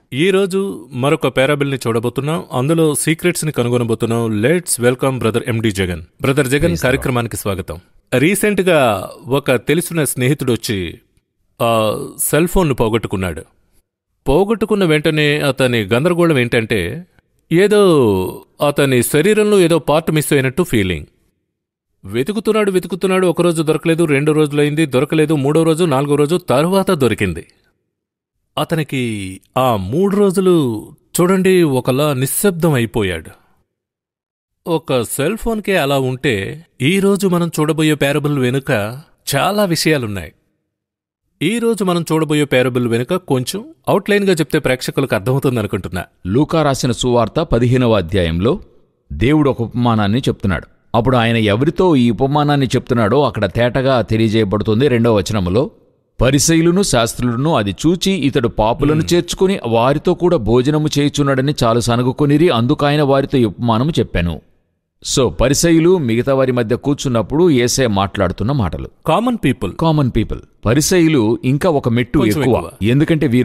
ఈ రోజు మరొక పారాబిల్ ని చూడబోతున్నాం అందులో సీక్రెట్స్ ని కనుగొనబోతున్నాం let's welcome brother MD Jagan brother Jagan కార్యక్రమానికి స్వాగతం రీసెంట్ గా ఒక తెలిసిన స్నేహితుడు వచ్చి ఆ సెల్ ఫోన్ ను పోగొట్టుకున్నాడు పోగొట్టుకున్న వెంటనే అతని గందరగోళం ఏంటంటే ఏదో అతని శరీరంలో ఏదో పార్ట్ మిస్ అయినట్టు ఫీలింగ్ వెతుకుతున్నాడు వెతుకుతున్నాడు ఒకరోజు దొరకలేదు రెండు రోజులైంది దొరకలేదు మూడో రోజు నాలుగో రోజు తరువాత దొరికింది అతనికి ఆ మూడు రోజులు చూడండి ఒకలా నిశ్శబ్దం అయిపోయాడు ఒక సెల్ ఫోన్కే అలా ఉంటే ఈ రోజు మనం చూడబోయే పారబుల్ వెనుక చాలా విషయాలున్నాయి ఈ రోజు మనం చూడబోయే పారబుల్ వెనుక కొంచెం అవుట్లైన్గా చెప్తే ప్రేక్షకులకు అర్థమవుతుంది అనుకుంటున్నా లూకా రాసిన సువార్త పదిహేనవ అధ్యాయంలో దేవుడు ఒక ఉపమానాన్ని చెప్తున్నాడు అప్పుడు ఆయన ఎవరితో ఈ ఉపమానాన్ని చెప్తున్నాడో అక్కడ తేటగా తెలియజేయబడుతుంది రెండవ వచనములో పరిసయులను శాస్త్రులను అది చూచి ఇతడు పాపులను చేర్చుకుని వారితో కూడా భోజనము చేయుచున్నాడని చాలు సనుగుకొనిరి అందుకాయన వారితో ఈ ఉపమానము చెప్పాను సో పరిసయులు మిగతా వారి మధ్య కూర్చున్నప్పుడు ఏసే మాట్లాడుతున్న మాటలు కామన్ పీపుల్ కామన్ పీపుల్ పరిసయులు ఇంకా ఒక మెట్టు కొంచెం ఎక్కువ ఎక్కువ. ఎందుకంటే వీరు